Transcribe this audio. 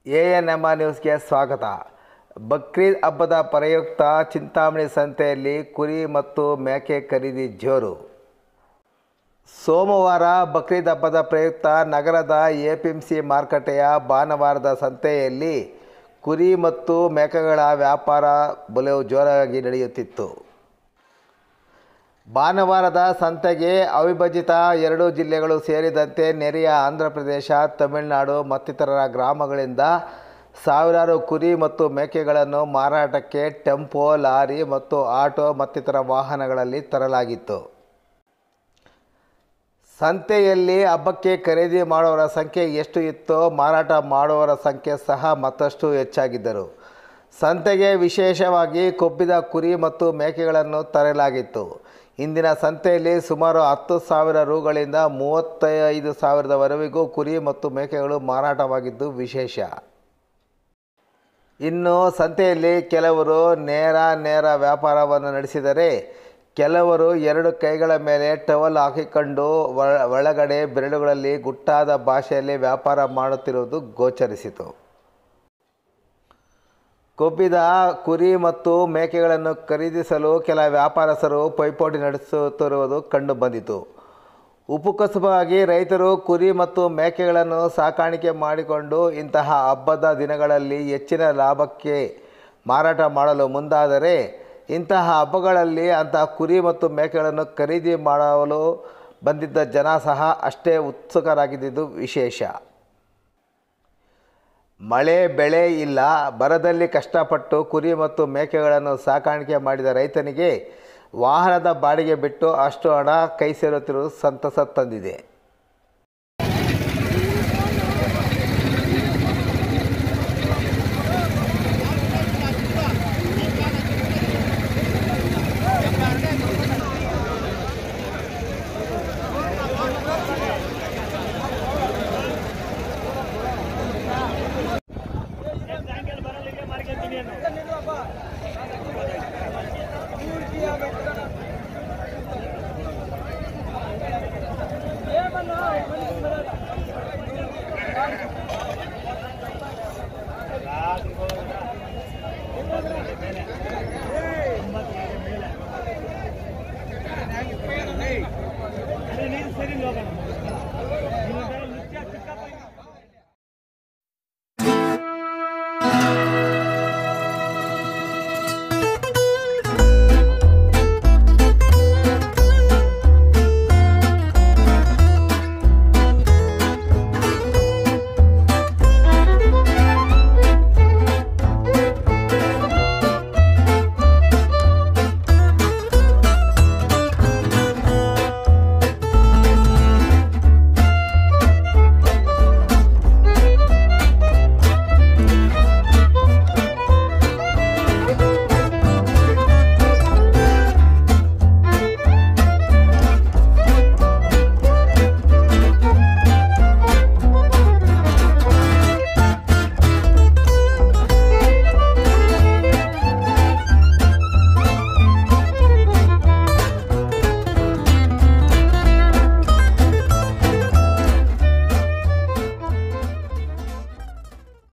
A N M R ನ್ಯೂಸ್ಗೆ ಸ್ವಾಗತ ಬಕ್ರೀದ್ ಹಬ್ಬದ ಪ್ರಯುಕ್ತ ಚಿಂತಾಮಣಿ ಸಂತೆಯಲ್ಲಿ ಕುರಿ ಮತ್ತು ಮೇಕೆ ಖರೀದಿ ಜೋರು ಸೋಮವಾರ ಬಕ್ರೀದ್ ಹಬ್ಬದ ಪ್ರಯುಕ್ತ ನಗರದ ಎಪಿಎಂಸಿ ಮಾರುಕಟ್ಟೆಯ ಭಾನುವಾರದ ಸಂತೆಯಲ್ಲಿ ಕುರಿ ಮತ್ತು ಮೇಕೆಗಳ ವ್ಯಾಪಾರ ಬಲು ಜೋರಾಗಿ ನಡೆಯುತ್ತಿತ್ತು ಭಾನುವಾರದ ಸಂತೆಗೆ ಅವಿಭಜಿತ ಎರಡು ಜಿಲ್ಲೆಗಳು ಸೇರಿದಂತೆ ನೆರೆಯ ಆಂಧ್ರಪ್ರದೇಶ ತಮಿಳುನಾಡು ಮತ್ತಿತರ ಗ್ರಾಮಗಳಿಂದ ಸಾವಿರಾರು ಕುರಿ ಮತ್ತು ಮೇಕೆಗಳನ್ನು ಮಾರಾಟಕ್ಕೆ ಟೆಂಪೋ ಲಾರಿ ಮತ್ತು ಆಟೋ ಮತ್ತಿತರ ವಾಹನಗಳಲ್ಲಿ ತರಲಾಗಿತ್ತು ಸಂತೆಯಲ್ಲಿ ಹಬ್ಬಕ್ಕೆ ಖರೀದಿ ಮಾಡುವವರ ಸಂಖ್ಯೆ ಎಷ್ಟು ಇತ್ತೋ ಮಾರಾಟ ಮಾಡುವವರ ಸಂಖ್ಯೆ ಸಹ ಮತ್ತಷ್ಟು ಹೆಚ್ಚಾಗಿದ್ದರು ಸಂತೆಗೆ ವಿಶೇಷವಾಗಿ ಕೊಬ್ಬಿದ ಕುರಿ ಮತ್ತು ಮೇಕೆಗಳನ್ನು ತರಲಾಗಿತ್ತು ಇಂದಿನ ಸಂತೆಯಲ್ಲಿ ಸುಮಾರು ಹತ್ತು ಸಾವಿರ ರುಗಳಿಂದ ಮೂವತ್ತೈದು ಸಾವಿರದವರೆಗೂ ಕುರಿ ಮತ್ತು ಮೇಕೆಗಳು ಮಾರಾಟವಾಗಿದ್ದು ವಿಶೇಷ ಇನ್ನು ಸಂತೆಯಲ್ಲಿ ಕೆಲವರು ನೇರ ನೇರ ವ್ಯಾಪಾರವನ್ನು ನಡೆಸಿದರೆ ಕೆಲವರು ಎರಡು ಕೈಗಳ ಮೇಲೆ ಟವಲ್ ಹಾಕಿಕೊಂಡು ಒಳ- ಒಳಗಡೆ ಬೆರಳುಗಳಲ್ಲಿ ಗುಟ್ಟಾದ ಭಾಷೆಯಲ್ಲಿ ವ್ಯಾಪಾರ ಮಾಡುತ್ತಿರುವುದು ಗೋಚರಿಸಿತು ಕೊಬ್ಬಿದ ಕುರಿ ಮತ್ತು ಮೇಕೆಗಳನ್ನು ಖರೀದಿಸಲು ಕೆಲ ವ್ಯಾಪಾರಸ್ಥರು ಪೈಪೋಟಿ ನಡೆಸುತ್ತಿರುವುದು ಕಂಡುಬಂದಿತು ಉಪಕಸುಬಾಗಿ ರೈತರು ಕುರಿ ಮತ್ತು ಮೇಕೆಗಳನ್ನು ಸಾಕಾಣಿಕೆ ಮಾಡಿಕೊಂಡು ಇಂತಹ ಹಬ್ಬದ ದಿನಗಳಲ್ಲಿ ಹೆಚ್ಚಿನ ಲಾಭಕ್ಕೆ ಮಾರಾಟ ಮಾಡಲು ಮುಂದಾದರೆ ಇಂತಹ ಹಬ್ಬಗಳಲ್ಲಿ ಅಂತಹ ಕುರಿ ಮತ್ತು ಮೇಕೆಗಳನ್ನು ಖರೀದಿ ಮಾಡಲು ಬಂದಿದ್ದ ಜನ ಸಹ ಅಷ್ಟೇ ಉತ್ಸುಕರಾಗಿದ್ದುದು ವಿಶೇಷ ಮಳೆ ಬೆಳೆ ಇಲ್ಲ ಬರದಲ್ಲಿ ಕಷ್ಟಪಟ್ಟು ಕುರಿ ಮತ್ತು ಮೇಕೆಗಳನ್ನು ಸಾಕಾಣಿಕೆ ಮಾಡಿದ ರೈತನಿಗೆ ವಾಹನದ ಬಾಡಿಗೆ ಬಿಟ್ಟು ಅಷ್ಟು ಹಣ ಕೈ ಸೇರುತ್ತಿರುವುದು ಸಂತಸ ತಂದಿದೆ